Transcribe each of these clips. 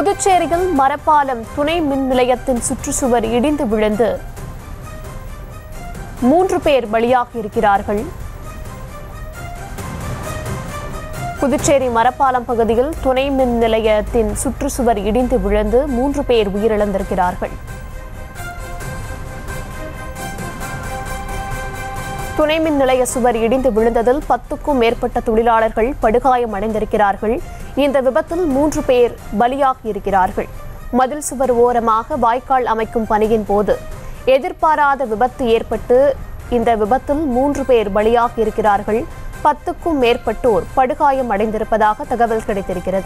புதுச்சேரியில் மரப்பாலம் துணை மின் நிலையத்தின் சுற்றுச்சுவர் இடிந்து விழுந்து மூன்று பேர் பலியாகி இருக்கிறார்கள் புதுச்சேரி மரப்பாலம் பகுதியில் துணை மின் நிலையத்தின் சுற்றுச்சுவர் இடிந்து விழுந்து மூன்று பேர் உயிரிழந்திருக்கிறார்கள் துணை மின் நிலைய சுவர் இடிந்து விழுந்ததில் பத்துக்கும் மேற்பட்ட தொழிலாளர்கள் படுகாயம் அடைந்திருக்கிறார்கள் இந்த விபத்தில் மூன்று பேர் பலியாகி இருக்கிறார்கள் மதில் சுவர் ஓரமாக வாய்க்கால் அமைக்கும் பணியின் போது எதிர்பாராத விபத்து ஏற்பட்டு இந்த விபத்தில் மூன்று பேர் பலியாகி இருக்கிறார்கள் பத்துக்கும் மேற்பட்டோர் படுகாயம் அடைந்திருப்பதாக தகவல் கிடைத்திருக்கிறது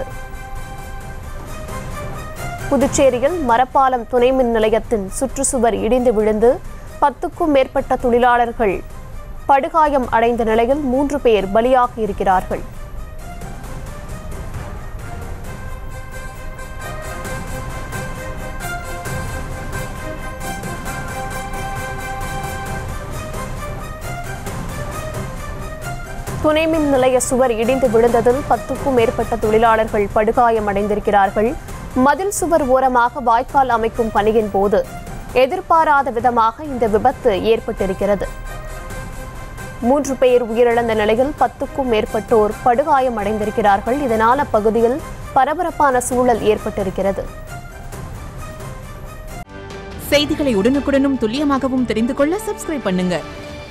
புதுச்சேரியில் மரப்பாலம் துணை மின் நிலையத்தின் சுற்றுச்சுவர் இடிந்து விழுந்து பத்துக்கும் மேற்பட்ட தொழிலாளர்கள் படுகாயம் அடைந்த நிலையில் மூன்று பேர் பலியாகி இருக்கிறார்கள் துணை மின் நிலைய சுவர் இடிந்து விழுந்ததில் பத்துக்கும் மேற்பட்ட தொழிலாளர்கள் படுகாயம் அடைந்திருக்கிறார்கள் மதில் சுவர் ஓரமாக வாய்க்கால் அமைக்கும் பணியின் போது எதிர்பாராத விதமாக இந்த விபத்து ஏற்பட்டிருக்கிறது மூன்று பேர் உயிரிழந்த நிலையில் பத்துக்கும் மேற்பட்டோர் படுகாயம் அடைந்திருக்கிறார்கள் இதனால் அப்பகுதியில் பரபரப்பான சூழல் ஏற்பட்டிருக்கிறது செய்திகளை உடனுக்குடனும் துல்லியமாகவும் தெரிந்து கொள்ள சப்ஸ்கிரைப் பண்ணுங்க